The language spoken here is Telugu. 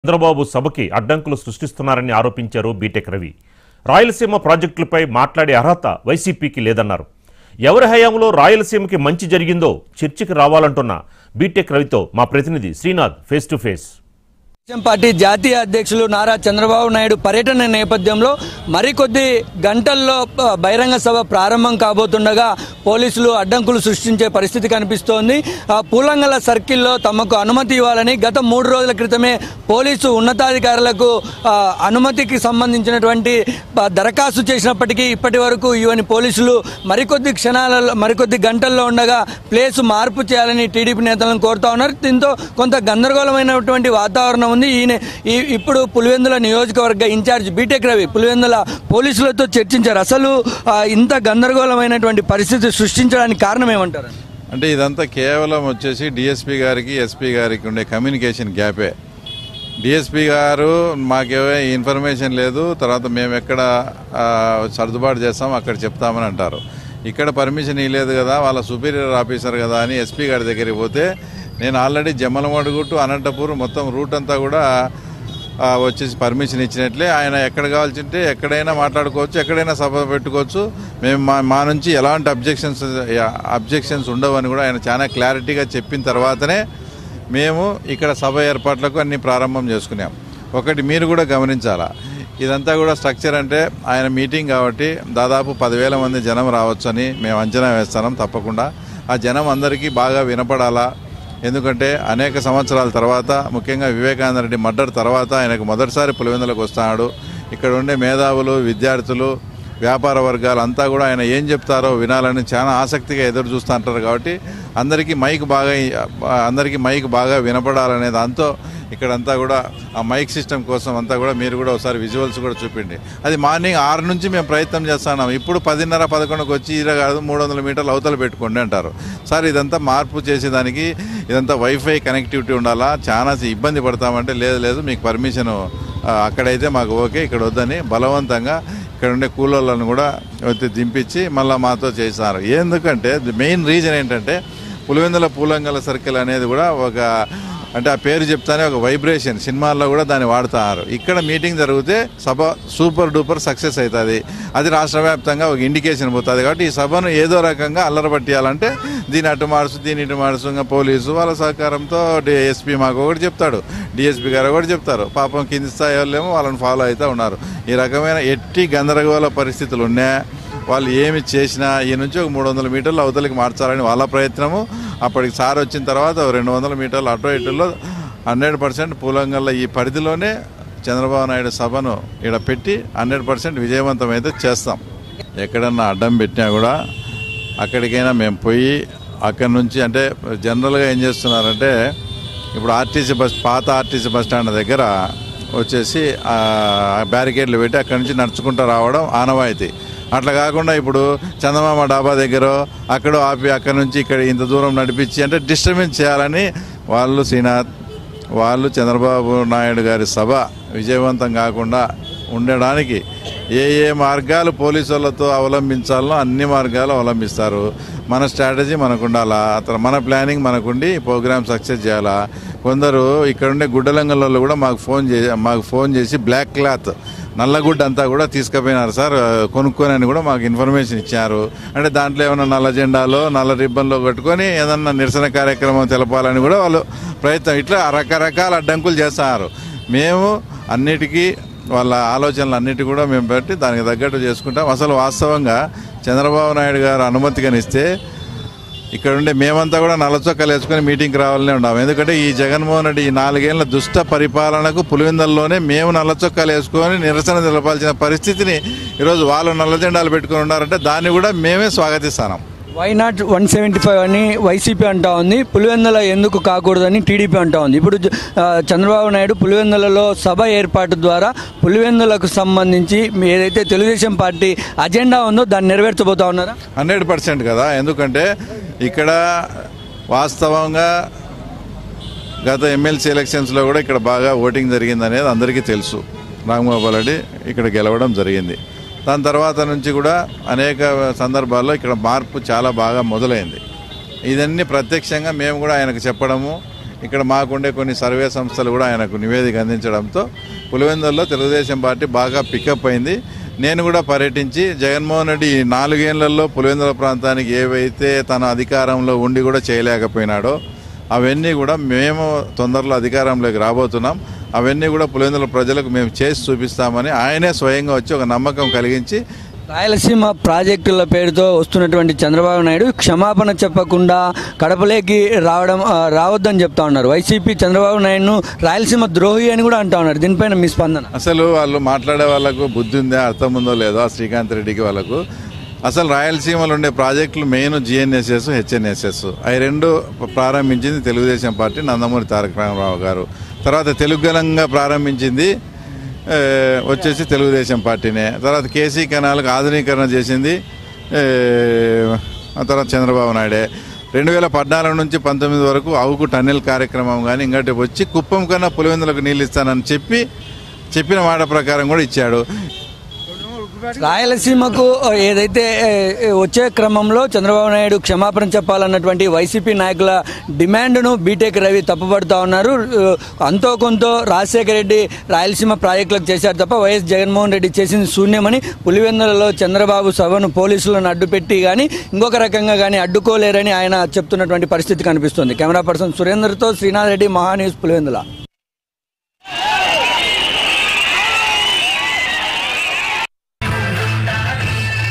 చంద్రబాబు సభకి అడ్డంకులు సృష్టిస్తున్నారని ఆరోపించారు బీటెక్ రవి రాయలసీమ ప్రాజెక్టులపై మాట్లాడే అర్హత వైసీపీకి లేదన్నారు ఎవరి హయాంలో రాయలసీమకి మంచి జరిగిందో చర్చకి రావాలంటున్న బీటెక్ రవితో మా ప్రతినిధి Srinath face to face Telugu Desam party జాతీయ అధ్యక్షులు నారా చంద్రబాబు నాయుడు పర్యటన నేపథ్యంలో మరికొద్ది గంటల్లో ప- బహిరంగ సభ ప్రారంభం కాబోతుండగా పోలీసులు అడ్డంకులు సృష్టించే పరిస్థితి కనిపిస్తోంది ఆ పూలంగల సర్కిల్లో తమకు అనుమతి ఇవ్వాలని గత మూడు రోజుల క్రితమే పోలీసు ఉన్నతాధికారులకు ఆ, అనుమతికి సంబంధించినటువంటి ప- దరఖాస్తు చేసినప్పటికీ ఇప్పటి వరకు ఇవన్నీ పోలీసులు మరికొద్ది క్షణాలలో మరికొద్ది గంటల్లో ఉండగా ప్లేస్ మార్పు చేయాలని టీడీపీ నేతలను కోరుతా ఉన్నారు దీంతో కొంత గందరగోళమైనటువంటి వాతావరణం ఉంది ఈయన ఈ- ఇప్పుడు పులివెందుల నియోజకవర్గ ఇన్ఛార్జ్ బీటెక్ రవి పులివెందుల పోలీసులతో చర్చించారు అసలు ఆ, ఇంత గందరగోళమైనటువంటి పరిస్థితి సృష్టించడానికి కారణం ఏమంటారు అంటే ఇదంతా కేవలం వచ్చేసి డిఎస్పీ గారికి ఎస్పీ గారికి ఉండే కమ్యూనికేషన్ గ్యాపే డిఎస్పీ గారు మాకేవే ఇన్ఫర్మేషన్ లేదు తర్వాత మేము ఎక్కడ ఆ, సర్దుబాటు చేస్తాం అక్కడ చెప్తామని అంటారు ఇక్కడ పర్మిషన్ ఇవ్వలేదు కదా వాళ్ళ సుపీరియర్ ఆఫీసర్ కదా అని ఎస్పీ గారి దగ్గరికి పోతే నేను ఆల్రెడీ జమ్మలమడుగు టు అనంతపూర్ మొత్తం రూట్ అంతా కూడా ఆ, వచ్చేసి పర్మిషన్ ఇచ్చినట్లే ఆయన ఎక్కడ కావాల్సింటే ఎక్కడైనా మాట్లాడుకోవచ్చు ఎక్కడైనా సభ పెట్టుకోవచ్చు మేము మా మా నుంచి ఎలాంటి అబ్జెక్షన్స్ అబ్జెక్షన్స్ ఉండవని కూడా ఆయన చాలా క్లారిటీగా చెప్పిన తర్వాతనే మేము ఇక్కడ సభ ఏర్పాట్లకు అన్ని ప్రారంభం చేసుకున్నాం ఒకటి మీరు కూడా గమనించాలా ఇదంతా కూడా స్ట్రక్చర్ అంటే ఆయన మీటింగ్ కాబట్టి దాదాపు పదివేల మంది జనం రావచ్చని మేము అంచనా వేస్తున్నాం తప్పకుండా ఆ జనం అందరికీ బాగా వినపడాలా ఎందుకంటే అనేక సంవత్సరాల తర్వాత ముఖ్యంగా వివేకానంద రెడ్డి మర్డర్ తర్వాత ఆయనకు మొదటిసారి పులివెందులకు వస్తున్నాడు ఇక్కడ ఉండే మేధావులు విద్యార్థులు వ్యాపార వర్గాలు అంతా కూడా ఆయన ఏం చెప్తారో వినాలని చాలా ఆసక్తిగా ఎదురు చూస్తూ అంటారు కాబట్టి అందరికీ మైక్ బాగా అందరికీ మైక్ బాగా వినపడాలనే దాంతో ఇక్కడంతా కూడా ఆ మైక్ సిస్టమ్ కోసం అంతా కూడా మీరు కూడా ఒకసారి విజువల్స్ కూడా చూపిండి అది మార్నింగ్ ఆరు నుంచి మేము ప్రయత్నం చేస్తున్నాం ఇప్పుడు పదిన్నర పదకొండుకి వచ్చి ఈర కాదు మూడు వందల మీటర్లు అవతల పెట్టుకోండి అంటారు సార్ ఇదంతా మార్పు చేసేదానికి ఇదంతా వైఫై కనెక్టివిటీ ఉండాలా చాలా ఇబ్బంది పడతామంటే లేదు లేదు మీకు పర్మిషన్ అక్కడైతే మాకు ఓకే ఇక్కడ వద్దని బలవంతంగా ఇక్కడ ఉండే కూలోళ్ళను కూడా వచ్చి దింపించి మళ్ళీ మాతో చేస్తున్నారు ఎందుకంటే మెయిన్ రీజన్ ఏంటంటే పులివెందుల పూలంగల సర్కిల్ అనేది కూడా ఒక అంటే ఆ పేరు చెప్తానే ఒక వైబ్రేషన్ సినిమాల్లో కూడా దాన్ని వాడుతున్నారు ఇక్కడ మీటింగ్ జరిగితే సభ సూపర్ డూపర్ సక్సెస్ అవుతుంది అది రాష్ట్ర వ్యాప్తంగా ఒక ఇండికేషన్ పోతుంది కాబట్టి ఈ సభను ఏదో రకంగా అల్లరబట్టియాలంటే దీని అటు మార్చు దీని ఇటు మార్చు ఇంకా పోలీసు వాళ్ళ సహకారంతో ఎస్పీ మాకు ఒకటి చెప్తాడు డిఎస్పీ గారు ఒకటి చెప్తారు పాపం కింది స్థాయి వాళ్ళేమో వాళ్ళని ఫాలో అవుతూ ఉన్నారు ఈ రకమైన ఎట్టి గందరగోళ పరిస్థితులు ఉన్నాయి వాళ్ళు ఏమి చేసినా ఈ నుంచి ఒక మూడు వందల మీటర్లు అవతలికి మార్చాలని వాళ్ళ ప్రయత్నము అప్పటికి సార్ వచ్చిన తర్వాత ఒక రెండు వందల మీటర్లు అటో ఇటులో హండ్రెడ్ పర్సెంట్ పూలంగల్లో ఈ పరిధిలోనే చంద్రబాబు నాయుడు సభను ఇక్కడ పెట్టి హండ్రెడ్ పర్సెంట్ విజయవంతం అయితే చేస్తాం ఎక్కడన్నా అడ్డం పెట్టినా కూడా అక్కడికైనా మేము పోయి అక్కడి నుంచి అంటే జనరల్గా ఏం చేస్తున్నారంటే ఇప్పుడు ఆర్టీసీ బస్ పాత ఆర్టీసీ బస్ స్టాండ్ దగ్గర వచ్చేసి ఆ బ్యారికేడ్లు పెట్టి అక్కడి నుంచి నడుచుకుంటూ రావడం ఆనవాయితీ అట్లా కాకుండా ఇప్పుడు చందమామ డాబా దగ్గర అక్కడ ఆపి అక్కడ నుంచి ఇక్కడ ఇంత దూరం నడిపించి అంటే డిస్టర్బెన్స్ చేయాలని వాళ్ళు శ్రీనాథ్ వాళ్ళు చంద్రబాబు నాయుడు గారి సభ విజయవంతం కాకుండా ఉండడానికి ఏ ఏ మార్గాలు పోలీసు వాళ్ళతో అవలంబించాలో అన్ని మార్గాలు అవలంబిస్తారు మన స్ట్రాటజీ మనకు ఉండాలా అతను మన ప్లానింగ్ మనకుండి ప్రోగ్రామ్ సక్సెస్ చేయాలా కొందరు ఇక్కడ ఉండే గుడ్డలంగల్లో కూడా మాకు ఫోన్ చేసి మాకు ఫోన్ చేసి బ్లాక్ క్లాత్ నల్లగుడ్డ అంతా కూడా తీసుకుపోయినారు సార్ కొనుక్కొని అని కూడా మాకు ఇన్ఫర్మేషన్ ఇచ్చారు అంటే దాంట్లో ఏమైనా నల్ల జెండాలో నల్ల రిబ్బన్లో కట్టుకొని ఏదన్నా నిరసన కార్యక్రమం తెలపాలని కూడా వాళ్ళు ప్రయత్నం ఇట్లా రకరకాల అడ్డంకులు చేస్తున్నారు మేము అన్నిటికీ వాళ్ళ ఆలోచనలు అన్నిటి కూడా మేము పెట్టి దానికి తగ్గట్టు చేసుకుంటాం అసలు వాస్తవంగా చంద్రబాబు నాయుడు గారు అనుమతిగానిస్తే ఇక్కడ ఉండే మేమంతా కూడా నల్ల చొక్కాలు వేసుకొని మీటింగ్కి రావాలనే ఉన్నాం ఎందుకంటే ఈ జగన్మోహన్ రెడ్డి ఈ నాలుగేళ్ల దుష్ట పరిపాలనకు పులివెందల్లోనే మేము నల్ల చొక్కాలు వేసుకొని నిరసన తెలపాల్సిన పరిస్థితిని ఈరోజు వాళ్ళు నల్ల జెండాలు పెట్టుకొని ఉన్నారంటే దాన్ని కూడా మేమే స్వాగతిస్తాం why not one seventy five అని వైసీపీ అంటా ఉంది పులివెందుల ఎందుకు కాకూడదని టీడీపీ అంటా ఉంది ఇప్పుడు జ- ఆ, చంద్రబాబు నాయుడు పులివెందులలో సభ ఏర్పాటు ద్వారా పులివెందులకు సంబంధించి మీ ఏదైతే తెలుగుదేశం పార్టీ అజెండా ఉందో దాన్ని నెరవేర్చబోతా ఉన్నారా హండ్రెడ్ పర్సెంట్ కదా ఎందుకంటే ఇక్కడ వాస్తవంగా గత ఎమ్మెల్సీ ఎలక్షన్స్లో కూడా ఇక్కడ బాగా ఓటింగ్ జరిగింది అనేది అందరికీ తెలుసు రామగోపాల్ రెడ్డి ఇక్కడ గెలవడం జరిగింది దాని తర్వాత నుంచి కూడా అనేక సందర్భాల్లో ఇక్కడ మార్పు చాలా బాగా మొదలైంది ఇదన్నీ ప్రత్యక్షంగా మేము కూడా ఆయనకు చెప్పడము ఇక్కడ మాకుండే కొన్ని సర్వే సంస్థలు కూడా ఆయనకు నివేదిక అందించడంతో పులివెందుల్లో తెలుగుదేశం పార్టీ బాగా పికప్ అయింది నేను కూడా పర్యటించి జగన్మోహన్ రెడ్డి ఈ నాలుగేళ్లలో పులివెందుల ప్రాంతానికి ఏవైతే తన అధికారంలో ఉండి కూడా చేయలేకపోయినాడో అవన్నీ కూడా మేము తొందరలో అధికారంలోకి రాబోతున్నాం అవన్నీ కూడా పులివెందుల ప్రజలకు మేము చేసి చూపిస్తామని ఆయనే స్వయంగా వచ్చి ఒక నమ్మకం కలిగించి రాయలసీమ ప్రాజెక్టుల పేరుతో వస్తున్నటువంటి చంద్రబాబు నాయుడు క్షమాపణ చెప్పకుండా కడపలేకి రావడం ఆ, రావద్దని చెప్తా ఉన్నారు వైసీపీ చంద్రబాబు నాయుడును రాయలసీమ ద్రోహి అని కూడా అంటా ఉన్నారు దీనిపైన మీ స్పందన అసలు వాళ్ళు మాట్లాడే వాళ్ళకు బుద్ధి ఉందా అర్థం ఉందో లేదో ఆ శ్రీకాంత్ రెడ్డికి వాళ్ళకు అసలు రాయలసీమలో ఉండే ప్రాజెక్టులు మెయిన్ జిఎన్ఎస్ఎస్ హెచ్ఎన్ఎస్ఎస్ అవి రెండు ప్రారంభించింది తెలుగుదేశం పార్టీ నందమూరి తారక రామారావు గారు తర్వాత తెలుగుగలంగా ప్రారంభించింది ఏ, వచ్చేసి తెలుగుదేశం పార్టీనే తర్వాత కేసీ కెనాల్కి ఆధునీకరణ చేసింది ఏ, ఆ తర్వాత చంద్రబాబు నాయుడే రెండు వేల పద్నాలుగు నుంచి పంతొమ్మిది వరకు అవుకు టన్నెల్ కార్యక్రమం కానీ ఇంకటి వచ్చి కుప్పం కన్నా పులివెందులకు నీళ్ళు ఇస్తానని చెప్పి చెప్పిన మాట ప్రకారం కూడా ఇచ్చాడు రాయలసీమకు ఏదైతే ఏ, వచ్చే క్రమంలో చంద్రబాబు నాయుడు క్షమాపణ చెప్పాలన్నటువంటి వైసీపీ నాయకుల డిమాండ్ను బీటెక్ రవి తప్పుపడుతూ ఉన్నారు అంతో కొంత రాజశేఖర రెడ్డి రాయలసీమ ప్రాజెక్టులకు చేశారు తప్ప వైఎస్ జగన్మోహన్ రెడ్డి చేసింది శూన్యమని పులివెందులలో చంద్రబాబు సభను పోలీసులను అడ్డుపెట్టి కానీ ఇంకొక రకంగా కానీ అడ్డుకోలేరని ఆయన చెప్తున్నటువంటి పరిస్థితి కనిపిస్తుంది కెమెరా పర్సన్ సురేందర్తో శ్రీనాథ్ రెడ్డి మహా న్యూస్ పులివెందుల